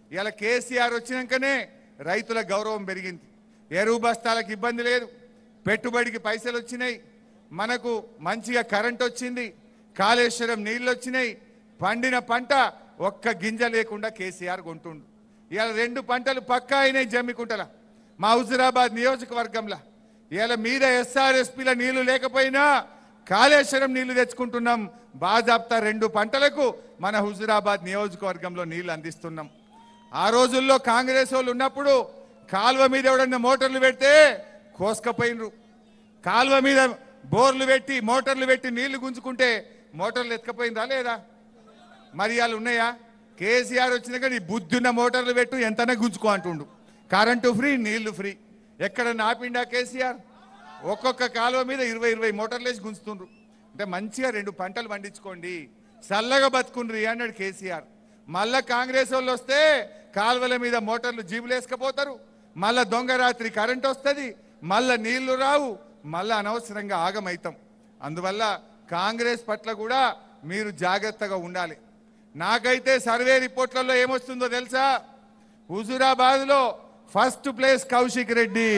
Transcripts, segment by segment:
ఇలా కేసీఆర్ వచ్చినాకనే రైతుల గౌరవం పెరిగింది ఎరువు బస్తాలకు ఇబ్బంది లేదు పెట్టుబడికి పైసలు వచ్చినాయి మనకు మంచిగా కరెంట్ వచ్చింది కాళేశ్వరం నీళ్ళు వచ్చినాయి పండిన పంట ఒక్క గింజ లేకుండా కేసీఆర్ కొంటుండు ఇవాళ రెండు పంటలు పక్కా అయినాయి జమ్మికుంటల మా హుజురాబాద్ నియోజకవర్గంలో ఇవాళ మీద ఎస్ఆర్ఎస్పీల నీళ్లు లేకపోయినా కాళేశ్వరం నీళ్లు తెచ్చుకుంటున్నాం బాజాప్తా రెండు పంటలకు మన హుజురాబాద్ నియోజకవర్గంలో నీళ్లు అందిస్తున్నాం ఆ రోజుల్లో కాంగ్రెస్ వాళ్ళు ఉన్నప్పుడు కాలువ మీద ఎవడన్నా మోటార్లు పెడితే కోసుకపోయినరు కాలువ మీద బోర్లు పెట్టి మోటార్లు పెట్టి నీళ్లు గుంజుకుంటే మోటార్లు ఎత్తుకపోయిందా లేదా మరి వాళ్ళు ఉన్నాయా కేసీఆర్ వచ్చినాక నీ బుద్ధున్న మోటార్లు పెట్టు ఎంతనే గుంజుకో అంటుండు కరెంటు ఫ్రీ నీళ్లు ఫ్రీ ఎక్కడ నాపిండా కేసీఆర్ ఒక్కొక్క కాలువ మీద ఇరవై ఇరవై మోటార్లు వేసి గుంజుతుండ్రు అంటే మంచిగా రెండు పంటలు పండించుకోండి చల్లగా బతుకుండ్రి అన్నాడు కేసీఆర్ మళ్ళా కాంగ్రెస్ వాళ్ళు వస్తే కాలువల మీద మోటార్లు జీబులు వేసుకపోతారు మళ్ళా దొంగ రాత్రి కరెంట్ వస్తుంది మళ్ళా నీళ్లు రావు మళ్ళా అనవసరంగా ఆగమైతాం అందువల్ల కాంగ్రెస్ పట్ల కూడా మీరు జాగ్రత్తగా ఉండాలి నాకైతే సర్వే రిపోర్ట్లలో ఏమొస్తుందో తెలుసా హుజురాబాద్ లో first place Kaushik Reddy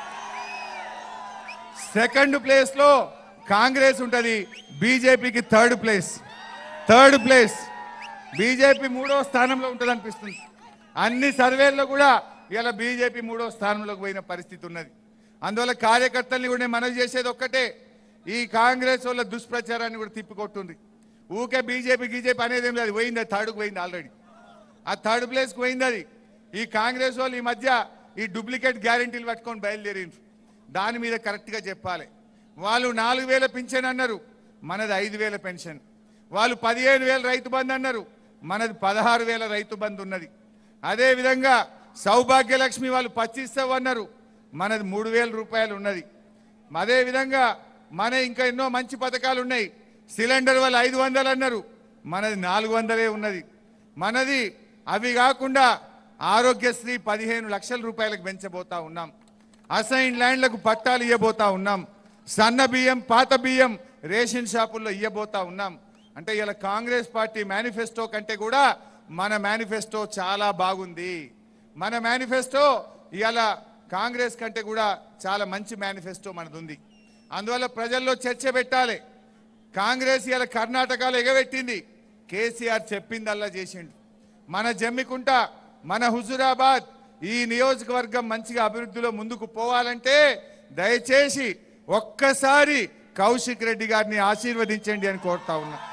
second place లో కాంగ్రెస్ ఉంటది బీజేపీకి third place third place BJP మూడో స్థానంలో ఉంటుంది అనిపిస్తుంది అన్ని సర్వేల్లో కూడా ఇలా బీజేపీ మూడో స్థానంలోకి పోయిన పరిస్థితి ఉన్నది అందువల్ల కార్యకర్తల్ని కూడా నేను మనవి చేసేది ఒక్కటే ఈ కాంగ్రెస్ వాళ్ళ దుష్ప్రచారాన్ని కూడా తిప్పికొట్టుంది ఊకే బీజేపీ గీజేపీ అనేది ఏం లేదు పోయింది అది థర్డ్కి పోయింది ఆల్రెడీ ఆ థర్డ్ ప్లేస్కి పోయింది అది ఈ కాంగ్రెస్ వాళ్ళు ఈ మధ్య ఈ డూప్లికేట్ గ్యారెంటీలు పట్టుకొని బయలుదేరిండ్రు దాని మీద కరెక్ట్గా చెప్పాలి వాళ్ళు నాలుగు వేల పింఛన్ అన్నారు మనది ఐదు వేల పెన్షన్ వాళ్ళు పదిహేను వేల రైతు బంధు అన్నారు మనది పదహారు వేల రైతు బంధు ఉన్నది అదే విధంగా సౌభాగ్య లక్ష్మి వాళ్ళు పచ్చిస్తావు అన్నారు మనది మూడు వేల రూపాయలు ఉన్నది అదే విధంగా మన ఇంకా ఎన్నో మంచి పథకాలు ఉన్నాయి సిలిండర్ వాళ్ళు ఐదు వందలు అన్నారు మనది నాలుగు వందలే ఉన్నది మనది అవి కాకుండా ఆరోగ్యశ్రీ పదిహేను లక్షల రూపాయలకు పెంచబోతా ఉన్నాం అసైన్ ల్యాండ్లకు పట్టాలు ఇవ్వబోతా ఉన్నాం సన్న బియ్యం పాత బియ్యం రేషన్ షాపుల్లో ఇవ్వబోతా ఉన్నాం అంటే ఇలా కాంగ్రెస్ పార్టీ మేనిఫెస్టో కంటే కూడా మన మేనిఫెస్టో చాలా బాగుంది మన మేనిఫెస్టో ఇవాళ కాంగ్రెస్ కంటే కూడా చాలా మంచి మేనిఫెస్టో మనది ఉంది అందువల్ల ప్రజల్లో చర్చ పెట్టాలి కాంగ్రెస్ ఇలా కర్ణాటకలో ఎగబెట్టింది కేసీఆర్ చెప్పిందల్లా చేసిండు మన జమ్మికుంట మన హుజురాబాద్ ఈ నియోజకవర్గం మంచిగా అభివృద్ధిలో ముందుకు పోవాలంటే దయచేసి ఒక్కసారి కౌశిక్ రెడ్డి గారిని ఆశీర్వదించండి అని కోరుతా ఉన్నా